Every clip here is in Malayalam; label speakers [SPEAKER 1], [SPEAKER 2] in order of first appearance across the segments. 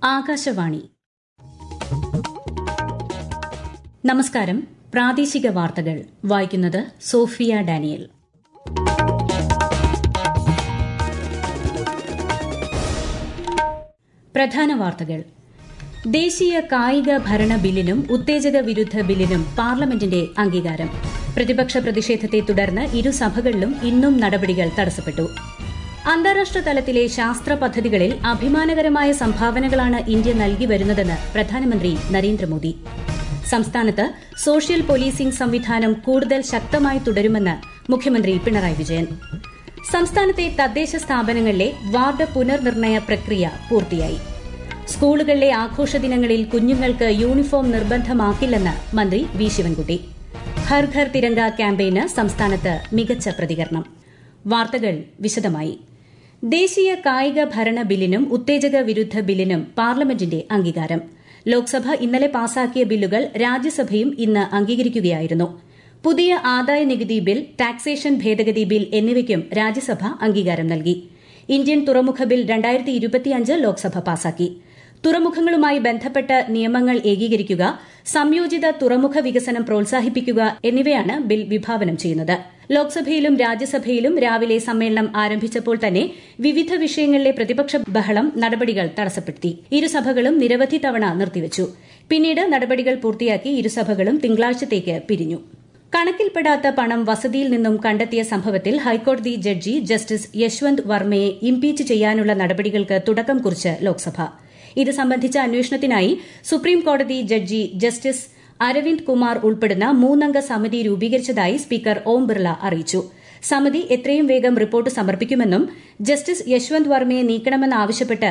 [SPEAKER 1] ആകാശവാണി നമസ്കാരം പ്രാദേശിക വാർത്തകൾ വായിക്കുന്നത് സോഫിയ ഡാനിയൽ പ്രധാന വാർത്തകൾ ദേശീയ കായിക ഭരണ ബില്ലിനും ഉത്തേജക വിരുദ്ധ ബില്ലിനും പാർലമെന്റിന്റെ അംഗീകാരം പ്രതിപക്ഷ പ്രതിഷേധത്തെ തുടർന്ന് ഇരുസഭകളിലും ഇന്നും നടപടികൾ തടസ്സപ്പെട്ടു അന്താരാഷ്ട്ര തലത്തിലെ ശാസ്ത്ര പദ്ധതികളിൽ അഭിമാനകരമായ സംഭാവനകളാണ് ഇന്ത്യ നൽകി വരുന്നതെന്ന് പ്രധാനമന്ത്രി നരേന്ദ്രമോദി സംസ്ഥാനത്ത് സോഷ്യൽ പോലീസിംഗ് സംവിധാനം കൂടുതൽ ശക്തമായി തുടരുമെന്ന് മുഖ്യമന്ത്രി പിണറായി വിജയൻ സംസ്ഥാനത്തെ തദ്ദേശ സ്ഥാപനങ്ങളിലെ വാർഡ് പുനർനിർണയ പ്രക്രിയ പൂർത്തിയായി സ്കൂളുകളിലെ ആഘോഷ ദിനങ്ങളിൽ കുഞ്ഞുങ്ങൾക്ക് യൂണിഫോം നിർബന്ധമാക്കില്ലെന്ന് മന്ത്രി വി ശിവൻകുട്ടി ഹർ ഘർ തിരങ്ക ക്യാമ്പയിന് സംസ്ഥാനത്ത് മികച്ച പ്രതികരണം വാർത്തകൾ വിശദമായി ദേശീയ കായിക ഭരണ ബില്ലിനും ഉത്തേജക വിരുദ്ധ ബില്ലിനും പാർലമെന്റിന്റെ അംഗീകാരം ലോക്സഭ ഇന്നലെ പാസാക്കിയ ബില്ലുകൾ രാജ്യസഭയും ഇന്ന് അംഗീകരിക്കുകയായിരുന്നു പുതിയ ആദായ നികുതി ബിൽ ടാക്സേഷൻ ഭേദഗതി ബിൽ എന്നിവയ്ക്കും രാജ്യസഭ അംഗീകാരം നൽകി ഇന്ത്യൻ തുറമുഖ ബിൽ ലോക്സഭ പാസാക്കി തുറമുഖങ്ങളുമായി ബന്ധപ്പെട്ട നിയമങ്ങൾ ഏകീകരിക്കുക സംയോജിത തുറമുഖ വികസനം പ്രോത്സാഹിപ്പിക്കുക എന്നിവയാണ് ബിൽ വിഭാവനം ചെയ്യുന്നത് ലോക്സഭയിലും രാജ്യസഭയിലും രാവിലെ സമ്മേളനം ആരംഭിച്ചപ്പോൾ തന്നെ വിവിധ വിഷയങ്ങളിലെ പ്രതിപക്ഷ ബഹളം നടപടികൾ തടസ്സപ്പെടുത്തി ഇരുസഭകളും നിരവധി തവണ നിർത്തിവച്ചു പിന്നീട് നടപടികൾ പൂർത്തിയാക്കി ഇരുസഭകളും തിങ്കളാഴ്ചത്തേക്ക് പിരിഞ്ഞു കണക്കിൽപ്പെടാത്ത പണം വസതിയിൽ നിന്നും കണ്ടെത്തിയ സംഭവത്തിൽ ഹൈക്കോടതി ജഡ്ജി ജസ്റ്റിസ് യശ്വന്ത് വർമ്മയെ ഇംപീച്ച് ചെയ്യാനുള്ള നടപടികൾക്ക് തുടക്കം കുറിച്ച് ലോക്സഭ ഇത് സംബന്ധിച്ച അന്വേഷണത്തിനായി സുപ്രീം കോടതി ജഡ്ജി ജസ്റ്റിസ് അരവിന്ദ് കുമാർ ഉൾപ്പെടുന്ന മൂന്നംഗ സമിതി രൂപീകരിച്ചതായി സ്പീക്കർ ഓം ബിർള അറിയിച്ചു സമിതി എത്രയും വേഗം റിപ്പോർട്ട് സമർപ്പിക്കുമെന്നും ജസ്റ്റിസ് യശ്വന്ത് വർമ്മയെ നീക്കണമെന്നാവശ്യപ്പെട്ട്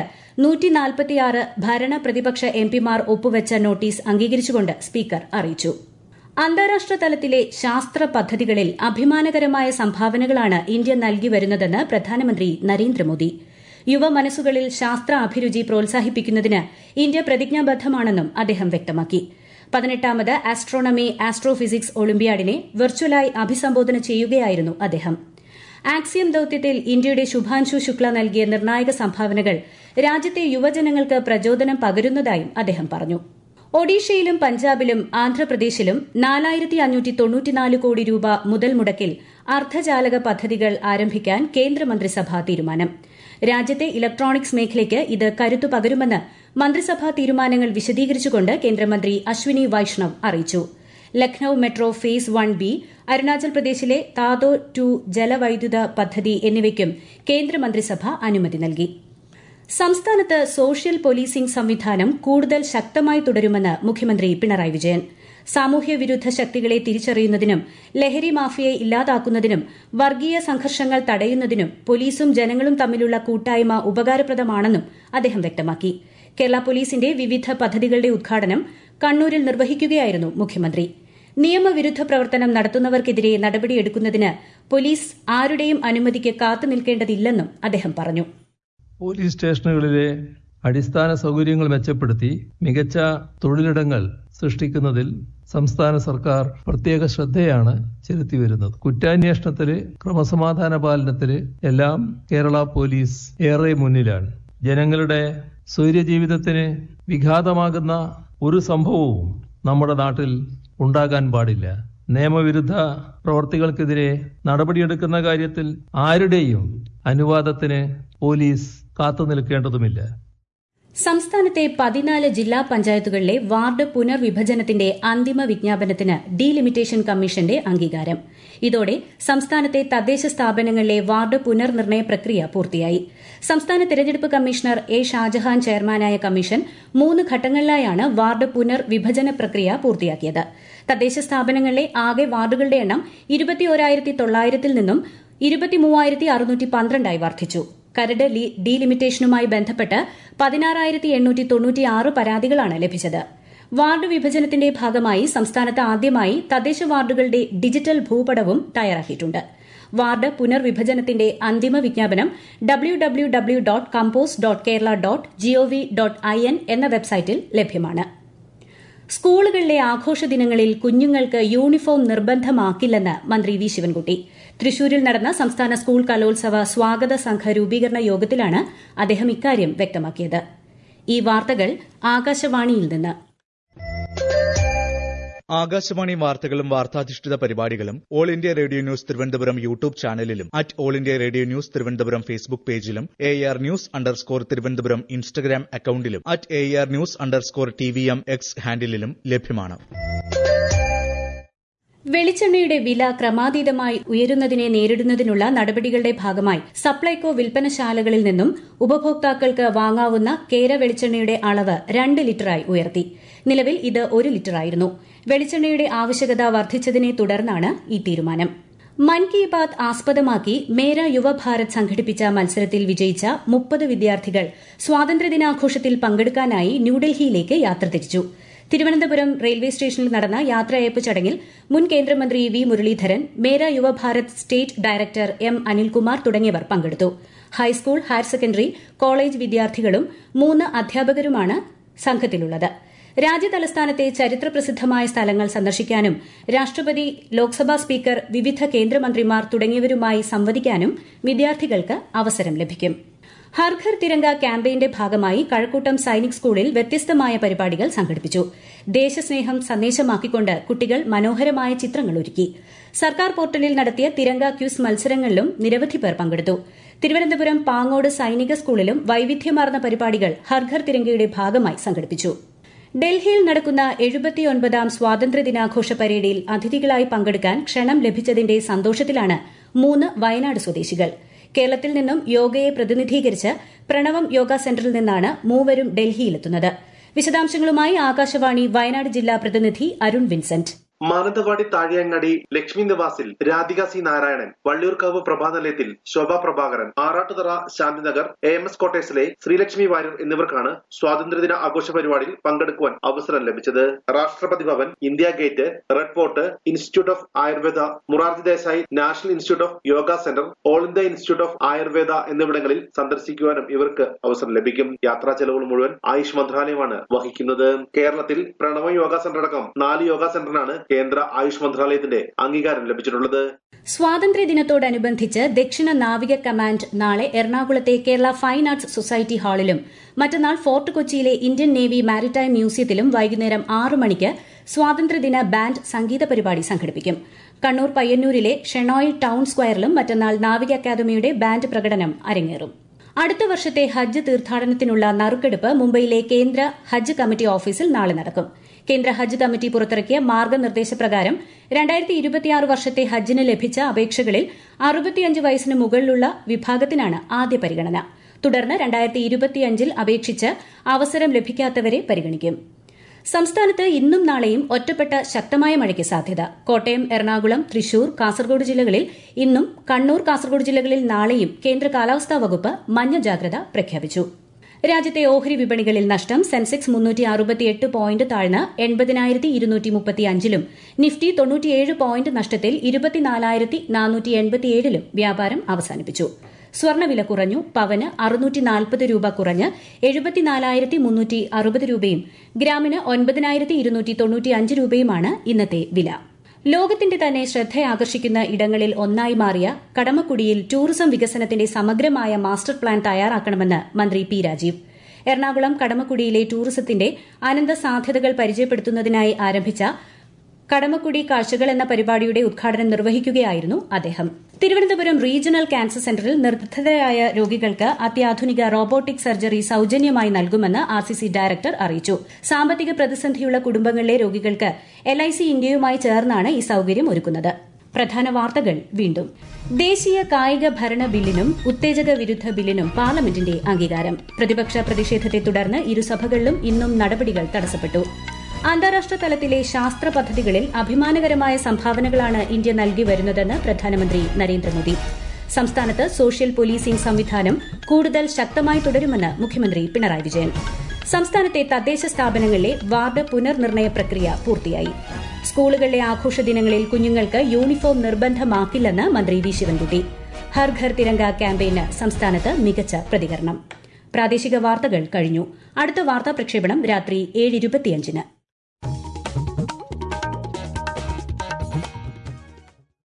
[SPEAKER 1] ഭരണ പ്രതിപക്ഷ എംപിമാർ ഒപ്പുവച്ച നോട്ടീസ് അംഗീകരിച്ചുകൊണ്ട് സ്പീക്കർ അറിയിച്ചു അന്താരാഷ്ട്ര തലത്തിലെ ശാസ്ത്ര പദ്ധതികളിൽ അഭിമാനകരമായ സംഭാവനകളാണ് ഇന്ത്യ നൽകി വരുന്നതെന്ന് പ്രധാനമന്ത്രി നരേന്ദ്രമോദി യുവമനസ്സുകളിൽ ശാസ്ത്ര അഭിരുചി പ്രോത്സാഹിപ്പിക്കുന്നതിന് ഇന്ത്യ പ്രതിജ്ഞാബദ്ധമാണെന്നും അദ്ദേഹം വ്യക്തമാക്കി പതിനെട്ടാമത് ആസ്ട്രോണമി ആസ്ട്രോഫിസിക്സ് ഒളിമ്പ്യാഡിനെ വെർച്വലായി അഭിസംബോധന ചെയ്യുകയായിരുന്നു അദ്ദേഹം ആക്സിയം ദൌത്യത്തിൽ ഇന്ത്യയുടെ ശുഭാൻശു ശുക്ല നൽകിയ നിർണായക സംഭാവനകൾ രാജ്യത്തെ യുവജനങ്ങൾക്ക് പ്രചോദനം പകരുന്നതായും അദ്ദേഹം പറഞ്ഞു ഒഡീഷയിലും പഞ്ചാബിലും ആന്ധ്രാപ്രദേശിലും നാലായിരത്തി അഞ്ഞൂറ്റി തൊണ്ണൂറ്റിനാല് കോടി രൂപ മുതൽ മുടക്കിൽ അർദ്ധചാലക പദ്ധതികൾ ആരംഭിക്കാൻ കേന്ദ്രമന്ത്രിസഭാ തീരുമാനം രാജ്യത്തെ ഇലക്ട്രോണിക്സ് മേഖലയ്ക്ക് ഇത് കരുത്തു പകരുമെന്ന് മന്ത്രിസഭാ തീരുമാനങ്ങൾ വിശദീകരിച്ചുകൊണ്ട് കേന്ദ്രമന്ത്രി അശ്വിനി വൈഷ്ണവ് അറിയിച്ചു Lucknow metro phase one B Arunachal Pradesh Tato to ജലവൈദ്യുത പദ്ധതി എന്നിവയ്ക്കും കേന്ദ്രമന്ത്രിസഭ അനുമതി നൽകി സംസ്ഥാനത്ത് സോഷ്യൽ പോലീസിംഗ് സംവിധാനം കൂടുതൽ ശക്തമായി തുടരുമെന്ന് മുഖ്യമന്ത്രി പിണറായി വിജയൻ സാമൂഹ്യ വിരുദ്ധ ശക്തികളെ തിരിച്ചറിയുന്നതിനും ലഹരി മാഫിയയെ ഇല്ലാതാക്കുന്നതിനും വർഗീയ സംഘർഷങ്ങൾ തടയുന്നതിനും പോലീസും ജനങ്ങളും തമ്മിലുള്ള കൂട്ടായ്മ ഉപകാരപ്രദമാണെന്നും അദ്ദേഹം വ്യക്തമാക്കി കേരള പോലീസിന്റെ വിവിധ പദ്ധതികളുടെ ഉദ്ഘാടനം കണ്ണൂരിൽ നിർവഹിക്കുകയായിരുന്നു മുഖ്യമന്ത്രി നിയമവിരുദ്ധ പ്രവർത്തനം നടത്തുന്നവർക്കെതിരെ നടപടിയെടുക്കുന്നതിന് പോലീസ് ആരുടെയും അനുമതിക്ക് കാത്തുനിൽക്കേണ്ടതില്ലെന്നും അദ്ദേഹം പറഞ്ഞു
[SPEAKER 2] പോലീസ് സ്റ്റേഷനുകളിലെ അടിസ്ഥാന സൗകര്യങ്ങൾ മെച്ചപ്പെടുത്തി മികച്ച തൊഴിലിടങ്ങൾ സൃഷ്ടിക്കുന്നതിൽ സംസ്ഥാന സർക്കാർ പ്രത്യേക ശ്രദ്ധയാണ് ചെലുത്തി വരുന്നത് കുറ്റാന്വേഷണത്തില് ക്രമസമാധാന പാലനത്തില് എല്ലാം കേരള പോലീസ് ഏറെ മുന്നിലാണ് ജനങ്ങളുടെ സൂര്യജീവിതത്തിന് വിഘാതമാകുന്ന ഒരു സംഭവവും നമ്മുടെ നാട്ടിൽ ഉണ്ടാകാൻ പാടില്ല നിയമവിരുദ്ധ പ്രവർത്തികൾക്കെതിരെ നടപടിയെടുക്കുന്ന കാര്യത്തിൽ ആരുടെയും അനുവാദത്തിന് പോലീസ് കാത്തുനിൽക്കേണ്ടതുമില്ല
[SPEAKER 1] സംസ്ഥാനത്തെ പതിനാല് ജില്ലാ പഞ്ചായത്തുകളിലെ വാർഡ് പുനർവിഭജനത്തിന്റെ അന്തിമ വിജ്ഞാപനത്തിന് ഡീലിമിറ്റേഷൻ കമ്മീഷന്റെ അംഗീകാരം ഇതോടെ സംസ്ഥാനത്തെ തദ്ദേശ സ്ഥാപനങ്ങളിലെ വാർഡ് പുനർനിർണയ പ്രക്രിയ പൂർത്തിയായി സംസ്ഥാന തെരഞ്ഞെടുപ്പ് കമ്മീഷണർ എ ഷാജഹാൻ ചെയർമാനായ കമ്മീഷൻ മൂന്ന് ഘട്ടങ്ങളിലായാണ് വാർഡ് പുനർവിഭജന പ്രക്രിയ പൂർത്തിയാക്കിയത് തദ്ദേശ സ്ഥാപനങ്ങളിലെ ആകെ വാർഡുകളുടെ എണ്ണം ഇരുപത്തിയോരായിരത്തി തൊള്ളായിരത്തിൽ നിന്നും ഇരുപത്തിമൂവായിരത്തി അറുന്നൂറ്റി പന്ത്രണ്ടായി വർദ്ധിച്ചു കരട് ഡീലിമിറ്റേഷനുമായി ബന്ധപ്പെട്ട് പതിനാറായിരത്തി എണ്ണൂറ്റി തൊണ്ണൂറ്റിയാറ് പരാതികളാണ് ലഭിച്ചത് വാർഡ് വിഭജനത്തിന്റെ ഭാഗമായി സംസ്ഥാനത്ത് ആദ്യമായി തദ്ദേശ വാർഡുകളുടെ ഡിജിറ്റൽ ഭൂപടവും തയ്യാറാക്കിയിട്ടുണ്ട് വാർഡ് പുനർവിഭജനത്തിന്റെ അന്തിമ വിജ്ഞാപനം W W W dot compose dot Kerala dot gov dot I N എന്ന വെബ്സൈറ്റിൽ ലഭ്യമാണ് സ്കൂളുകളിലെ ആഘോഷ ദിനങ്ങളിൽ കുഞ്ഞുങ്ങൾക്ക് യൂണിഫോം നിർബന്ധമാക്കില്ലെന്ന് മന്ത്രി വി ശിവൻകുട്ടി തൃശൂരിൽ നടന്ന സംസ്ഥാന സ്കൂൾ കലോത്സവ സ്വാഗത സംഘ രൂപീകരണ യോഗത്തിലാണ് അദ്ദേഹം ഇക്കാര്യം വ്യക്തമാക്കിയത് ഈ വാർത്തകൾ ആകാശവാണിയിൽ നിന്ന്
[SPEAKER 3] ആകാശവാണി വാർത്തകളും വാർത്താധിഷ്ഠിത പരിപാടികളും all India radio news Thiruvananthapuram YouTube ചാനലിലും at all India radio news Thiruvananthapuram Facebook പേജിലും A R news underscore Thiruvananthapuram Instagram അക്കൌണ്ടിലും at A R news underscore T V M X ഹാൻഡിലും ലഭ്യമാണ്
[SPEAKER 1] വെളിച്ചെണ്ണയുടെ വില ക്രമാതീതമായി ഉയരുന്നതിനെ നേരിടുന്നതിനുള്ള നടപടികളുടെ ഭാഗമായി സപ്ലൈകോ വിൽപ്പനശാലകളിൽ നിന്നും ഉപഭോക്താക്കൾക്ക് വാങ്ങാവുന്ന കേര വെളിച്ചെണ്ണയുടെ അളവ് രണ്ട് ലിറ്ററായി ഉയർത്തി നിലവിൽ ഇത് ഒരു ലിറ്ററായിരുന്നു വെളിച്ചെണ്ണയുടെ ആവശ്യകത വർദ്ധിച്ചതിനെ തുടർന്നാണ് ഈ തീരുമാനം മൻ കി ബാത് ആസ്പദമാക്കി മേര യുവഭാരത് സംഘടിപ്പിച്ച മത്സരത്തിൽ വിജയിച്ച മുപ്പത് വിദ്യാർത്ഥികൾ സ്വാതന്ത്ര്യദിനാഘോഷത്തിൽ പങ്കെടുക്കാനായി ന്യൂഡൽഹിയിലേക്ക് യാത്ര തിരിച്ചു തിരുവനന്തപുരം റെയിൽവേ സ്റ്റേഷനിൽ നടന്ന യാത്രയയപ്പ് ചടങ്ങിൽ മുൻ കേന്ദ്രമന്ത്രി V Muraleedharan Mera Yuva Bharat state director M Anilkumar തുടങ്ങിയവർ പങ്കെടുത്തു ഹൈസ്കൂൾ ഹയർ സെക്കൻഡറി കോളേജ് വിദ്യാർത്ഥികളും മൂന്ന് അധ്യാപകരുമാണ് സംഘത്തിലുള്ളത് രാജ്യതലസ്ഥാനത്തെ ചരിത്രപ്രസിദ്ധമായ സ്ഥലങ്ങൾ സന്ദർശിക്കാനും രാഷ്ട്രപതി ലോക്സഭാ സ്പീക്കർ വിവിധ കേന്ദ്രമന്ത്രിമാർ തുടങ്ങിയവരുമായി സംവദിക്കാനും വിദ്യാർത്ഥികൾക്ക് അവസരം ലഭിക്കും ഹർഘർ തിരങ്ക ക്യാമ്പയിന്റെ ഭാഗമായി കഴക്കൂട്ടം സൈനിക് സ്കൂളിൽ വ്യത്യസ്തമായ പരിപാടികൾ സംഘടിപ്പിച്ചു ദേശസ്നേഹം സന്ദേശമാക്കിക്കൊണ്ട് കുട്ടികൾ മനോഹരമായ ചിത്രങ്ങൾ ഒരുക്കി സർക്കാർ പോർട്ടലിൽ നടത്തിയ തിരങ്ക ക്യൂസ് മത്സരങ്ങളിലും നിരവധി പേർ പങ്കെടുത്തു തിരുവനന്തപുരം പാങ്ങോട് സൈനിക സ്കൂളിലും വൈവിധ്യമാർന്ന പരിപാടികൾ ഹർഘർ തിരങ്കയുടെ ഭാഗമായി സംഘടിപ്പിച്ചു ഡൽഹിയിൽ നടക്കുന്ന എഴുപത്തിയൊൻപതാം സ്വാതന്ത്ര്യദിനാഘോഷ പരേഡിൽ അതിഥികളായി പങ്കെടുക്കാൻ ക്ഷണം ലഭിച്ചതിന്റെ സന്തോഷത്തിലാണ് മൂന്ന് വയനാട് സ്വദേശികൾ കേരളത്തിൽ നിന്നും യോഗയെ പ്രതിനിധീകരിച്ച് പ്രണവം യോഗ സെന്ററിൽ നിന്നാണ് മൂവരും ഡൽഹിയിലെത്തുന്നത് വിശദാംശങ്ങളുമായി ആകാശവാണി വയനാട് ജില്ലാ പ്രതിനിധി അരുൺ വിൻസെന്റ്
[SPEAKER 4] മാനന്തവാടി താഴിയങ്ങാടി ലക്ഷ്മി നിവാസിൽ രാധിക സി നാരായണൻ വള്ളിയൂർക്കാവ് പ്രഭാനിലയത്തിൽ Shobha Prabhakaran Arattuthara Shanthinagar A M S ക്വാർട്ടേഴ്സിലെ ശ്രീലക്ഷ്മി വാര്യർ എന്നിവർക്കാണ് സ്വാതന്ത്ര്യദിന ആഘോഷ പരിപാടിയിൽ പങ്കെടുക്കുവാൻ അവസരം ലഭിച്ചത് Rashtrapati Bhavan India Gate Red Fort institute of Ayurveda Morarji Desai national institute of Yoga centre All India institute of Ayurveda എന്നിവിടങ്ങളിൽ സന്ദർശിക്കുവാനും ഇവർക്ക് അവസരം ലഭിക്കും യാത്രാ ചെലവുകൾ മുഴുവൻ ആയുഷ് മന്ത്രാലയമാണ് വഹിക്കുന്നത് കേരളത്തിൽ പ്രണവ യോഗ സെന്റർ അടക്കം നാല് യോഗ സെന്ററിനാണ് കേന്ദ്ര ആയുഷ് മന്ത്രാലയത്തിന്റെ അംഗീകാരം ലഭിച്ചിട്ടുള്ളത്
[SPEAKER 1] സ്വാതന്ത്ര്യദിനത്തോടനുബന്ധിച്ച് ദക്ഷിണ നാവിക കമാൻഡ് നാളെ എറണാകുളത്തെ കേരള ഫൈൻ ആർട്സ് സൊസൈറ്റി ഹാളിലും മറ്റന്നാൾ ഫോർട്ട് കൊച്ചിയിലെ ഇന്ത്യൻ നേവി മാരിടൈം മ്യൂസിയത്തിലും വൈകുന്നേരം ആറ് മണിക്ക് സ്വാതന്ത്ര്യദിന ബാൻഡ് സംഗീത പരിപാടി സംഘടിപ്പിക്കും കണ്ണൂർ പയ്യന്നൂരിലെ ഷെണോയ് ടൌൺ സ്ക്വയറിലും മറ്റന്നാൾ നാവിക അക്കാദമിയുടെ ബാൻഡ് പ്രകടനം അരങ്ങേറും അടുത്ത വർഷത്തെ ഹജ്ജ് തീർത്ഥാടനത്തിനുള്ള നറുക്കെടുപ്പ് മുംബൈയിലെ കേന്ദ്ര ഹജ്ജ് കമ്മിറ്റി ഓഫീസിൽ നാളെ നടക്കും കേന്ദ്ര ഹജ്ജ് കമ്മിറ്റി പുറത്തിറക്കിയ മാർഗനിർദ്ദേശപ്രകാരം രണ്ടായിരത്തി ഇരുപത്തിയാറ് വർഷത്തെ ഹജ്ജിന് ലഭിച്ച അപേക്ഷകളിൽ അറുപത്തിയഞ്ച് വയസ്സിന് മുകളിലുള്ള വിഭാഗത്തിനാണ് ആദ്യ പരിഗണന തുടർന്ന് രണ്ടായിരത്തി ഇരുപത്തിയഞ്ചിൽ അപേക്ഷിച്ച് അവസരം ലഭിക്കാത്തവരെ പരിഗണിക്കും സംസ്ഥാനത്ത് ഇന്നും നാളെയും ഒറ്റപ്പെട്ട ശക്തമായ മഴയ്ക്ക് സാധ്യത കോട്ടയം എറണാകുളം തൃശൂർ കാസർഗോഡ് ജില്ലകളിൽ ഇന്നും കണ്ണൂർ കാസർഗോഡ് ജില്ലകളിൽ നാളെയും കേന്ദ്ര കാലാവസ്ഥാ വകുപ്പ് മഞ്ഞ ജാഗ്രത പ്രഖ്യാപിച്ചു രാജ്യത്തെ ഓഹരി വിപണികളിൽ നഷ്ടം സെൻസെക്സ് മുന്നൂറ്റി അറുപത്തിയെട്ട് പോയിന്റ് താഴ്ന്ന് എൺപതിനായിരത്തി ഇരുന്നൂറ്റി മുപ്പത്തിയഞ്ചിലും നിഫ്റ്റി തൊണ്ണൂറ്റിയേഴ് പോയിന്റ് നഷ്ടത്തിൽ ഇരുപത്തിനാലായിരത്തി നാനൂറ്റി എൺപത്തിയേഴിലും വ്യാപാരം അവസാനിപ്പിച്ചു സ്വർണ്ണവില കുറഞ്ഞു പവന് അറുന്നൂറ്റി നാൽപ്പത് രൂപ കുറഞ്ഞ് എഴുപത്തിനാലായിരത്തി മുന്നൂറ്റി അറുപത് രൂപയും ഗ്രാമിന് ഒൻപതിനായിരത്തി ഇരുന്നൂറ്റി തൊണ്ണൂറ്റിയഞ്ച് രൂപയുമാണ് ഇന്നത്തെ വില ലോകത്തിന്റെ തന്നെ ശ്രദ്ധയാകർഷിക്കുന്ന ഇടങ്ങളിൽ ഒന്നായി മാറിയ കടമക്കുടിയിൽ ടൂറിസം വികസനത്തിന്റെ സമഗ്രമായ മാസ്റ്റർ പ്ലാൻ തയ്യാറാക്കണമെന്ന് മന്ത്രി പി രാജീവ് എറണാകുളം കടമക്കുടിയിലെ ടൂറിസത്തിന്റെ അനന്ത സാധ്യതകൾ പരിചയപ്പെടുത്തുന്നതിനായി ആരംഭിച്ച കടമക്കുടി കാഴ്ചകൾ എന്ന പരിപാടിയുടെ ഉദ്ഘാടനം നിർവഹിക്കുകയായിരുന്നു അദ്ദേഹം തിരുവനന്തപുരം റീജിയണൽ ക്യാൻസർ സെന്ററിൽ നിർധനരായ രോഗികൾക്ക് അത്യാധുനിക റോബോട്ടിക് സർജറി സൌജന്യമായി നൽകുമെന്ന് ആർ സി സി ഡയറക്ടർ അറിയിച്ചു സാമ്പത്തിക പ്രതിസന്ധിയുള്ള കുടുംബങ്ങളിലെ രോഗികൾക്ക് എൽ ഐ സി ഇന്ത്യയുമായി ചേർന്നാണ് ഈ സൌകര്യം ഒരുക്കുന്നത് പ്രധാന വാർത്തകൾ വീണ്ടും ദേശീയ കായിക ഭരണ ബില്ലിനും ഉത്തേജക വിരുദ്ധ ബില്ലിനും പാർലമെന്റിന്റെ അംഗീകാരം പ്രതിപക്ഷ പ്രതിഷേധത്തെ തുടർന്ന് ഇരുസഭകളിലും ഇന്നും നടപടികൾ തടസ്സപ്പെട്ടു അന്താരാഷ്ട്ര തലത്തിലെ ശാസ്ത്ര പദ്ധതികളിൽ അഭിമാനകരമായ സംഭാവനകളാണ് ഇന്ത്യ നൽകി വരുന്നതെന്ന് പ്രധാനമന്ത്രി നരേന്ദ്രമോദി സംസ്ഥാനത്ത് സോഷ്യൽ പോലീസിംഗ് സംവിധാനം കൂടുതൽ ശക്തമായി തുടരുമെന്ന് മുഖ്യമന്ത്രി പിണറായി വിജയൻ സംസ്ഥാനത്തെ തദ്ദേശ സ്ഥാപനങ്ങളിലെ വാർഡ് പുനർനിർണയ പ്രക്രിയ പൂർത്തിയായി സ്കൂളുകളിലെ ആഘോഷ ദിനങ്ങളിൽ കുഞ്ഞുങ്ങൾക്ക് യൂണിഫോം നിർബന്ധമാക്കില്ലെന്ന് മന്ത്രി വി ശിവൻകുട്ടി ഹർ ഘർ തിരങ്ക ക്യാമ്പയിന് സംസ്ഥാനത്ത് മികച്ച പ്രതികരണം പ്രാദേശിക വാർത്തകൾ കഴിഞ്ഞു അടുത്ത വാർത്താ പ്രക്ഷേപണം രാത്രി ഏഴ് ഇരുപത്തിയഞ്ചിന്